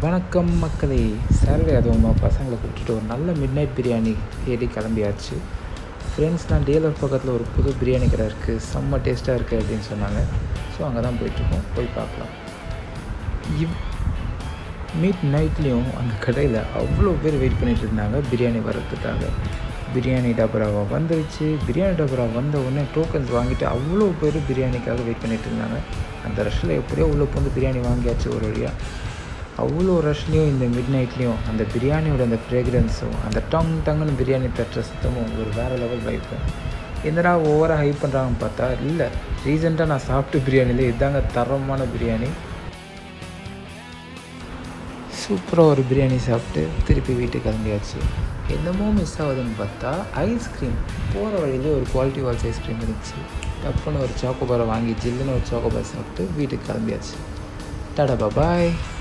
வணக்கம் மக்களே சாட்டர்டே அதுவுமா பசங்களை கூப்பிட்டுட்டு ஒரு நல்ல மிட் நைட் பிரியாணி தேடி கிளம்பியாச்சு ஃப்ரெண்ட்ஸ்லாம் டேலர் பக்கத்தில் ஒரு புது பிரியாணி கடை இருக்குது செம்ம டேஸ்ட்டாக இருக்குது அப்படின்னு சொன்னாங்க ஸோ அங்கே தான் போயிட்டுருக்கோம் போய் பார்க்கலாம் இவ் மிட் நைட்லேயும் அந்த கடையில் அவ்வளோ பேர் வெயிட் பண்ணிட்டு இருந்தாங்க பிரியாணி வர்றதுக்காக பிரியாணி டபராவா வந்துருச்சு பிரியாணி டபரா வந்த உடனே டோக்கன்ஸ் வாங்கிட்டு அவ்வளோ பேர் பிரியாணிக்காக வெயிட் பண்ணிட்டு இருந்தாங்க அந்த ரஷ்ஷில் எப்படியோ உள்ளே வந்து பிரியாணி வாங்கியாச்சு ஒரு வழியாக அவ்வளோ ரஷ்லேயும் இந்த மிட் நைட்லேயும் அந்த பிரியாணியோட அந்த ஃப்ரேக்ரன்ஸும் அந்த டங் டங்குன்னு பிரியாணி தட்டுற சத்தமும் ஒரு வேறு லெவல் வைப்பேன் என்னடா ஓவராக ஹைப் பண்ணுறாங்கன்னு பார்த்தா இல்லை ரீசெண்டாக நான் சாப்பிட்ட பிரியாணியில் இதாங்க தரமான பிரியாணி சூப்பராக ஒரு பிரியாணி சாப்பிட்டு திருப்பி வீட்டுக்கு கிளம்பியாச்சு என்னமோ மிஸ் ஆகுதுன்னு பார்த்தா ஐஸ்கிரீம் போகிற வழியிலே ஒரு குவாலிட்டி வால்ஸ் ஐஸ்கிரீம் இருந்துச்சு டப்புன்னு ஒரு சாக்கோபாரை வாங்கி ஜில்லுன்னு ஒரு சாக்கோபார் சாப்பிட்டு வீட்டுக்கு கிளம்பியாச்சு டாடா பாய்